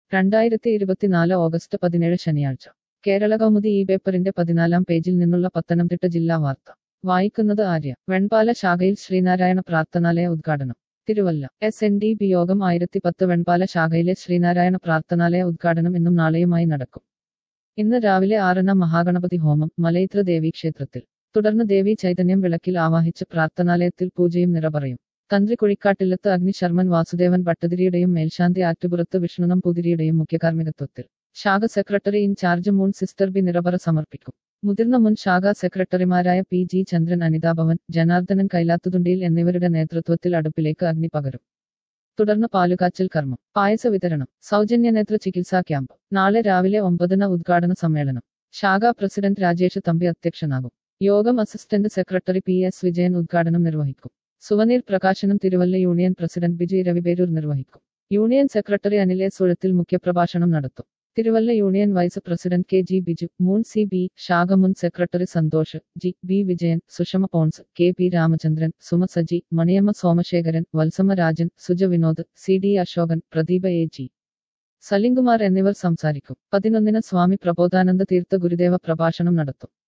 രണ്ടായിരത്തി ഇരുപത്തിനാല് ഓഗസ്റ്റ് പതിനേഴ് ശനിയാഴ്ച കേരള കൗമുദി ഈ പേപ്പറിന്റെ പതിനാലാം പേജിൽ നിന്നുള്ള പത്തനംതിട്ട ജില്ലാ വാർത്ത വായിക്കുന്നത് ആര്യ വെൺപാല ശാഖയിൽ ശ്രീനാരായണ പ്രാർത്ഥനാലയ ഉദ്ഘാടനം Thiruvalla S N D P യോഗം ആയിരത്തി പത്ത് വെൺപാല ശാഖയിലെ ശ്രീനാരായണ പ്രാർത്ഥനാലയ ഉദ്ഘാടനം ഇന്നും നാളെയുമായി നടക്കും ഇന്ന് രാവിലെ ആറിന് മഹാഗണപതി ഹോമം മലയിത്ര ദേവി ക്ഷേത്രത്തിൽ തുടർന്ന് ദേവി ചൈതന്യം വിളക്കിൽ ആവാഹിച്ച് പ്രാർത്ഥനാലയത്തിൽ പൂജയും നിറപറയും തന്ത്രി കുഴിക്കാട്ടില്ലത്ത് അഗ്നിശർമ്മൻ വാസുദേവൻ ഭട്ടതിരിയുടെയും മേൽശാന്തി ആറ്റുപുറത്ത് വിഷ്ണുനം പുതിരിയുടെയും മുഖ്യകാർമ്മികത്വത്തിൽ ശാഖ സെക്രട്ടറി ഇൻചാർജ് മൂൺ സിസ്റ്റർ ബി നിറപറ സമർപ്പിക്കും മുതിർന്ന മുൻ ശാഖാ സെക്രട്ടറിമാരായ പി ജി ചന്ദ്രൻ അനിതാഭവൻ ജനാർദ്ദനൻ കൈലാത്തുതുണ്ടിയിൽ എന്നിവരുടെ നേതൃത്വത്തിൽ അടുപ്പിലേക്ക് അഗ്നി പകരും തുടർന്ന് പാലുകാച്ചൽ കർമ്മം പായസ വിതരണം സൗജന്യ നേത്ര ചികിത്സാ ക്യാമ്പ് നാളെ രാവിലെ ഒമ്പതിന് ഉദ്ഘാടന സമ്മേളനം ശാഖാ പ്രസിഡന്റ് രാജേഷ് തമ്പി അധ്യക്ഷനാകും യോഗം assistant secretary P S Vijayan ഉദ്ഘാടനം നിർവഹിക്കും സുവനീർ പ്രകാശനം തിരുവല്ല യൂണിയൻ പ്രസിഡന്റ് ബിജു രവിപേരൂർ നിർവഹിക്കും യൂണിയൻ സെക്രട്ടറി അനിലെ സുഴത്തിൽ മുഖ്യപ്രഭാഷണം നടത്തും Thiruvalla union vice president K G Biju മൂൺ സി ബി ശാഖ മുൻ secretary Santhosh G B Vijayan Sushama പോൺസ് K P Ramachandran Suma Saji Maniyamma Somasekharan Valsamma Rajan Suja Vinod C D Asokan Pradeepa A G Salimkumar എന്നിവർ സംസാരിക്കും പതിനൊന്നിന് സ്വാമി പ്രബോധാനന്ദ തീർത്ഥ ഗുരുദേവ പ്രഭാഷണം നടത്തും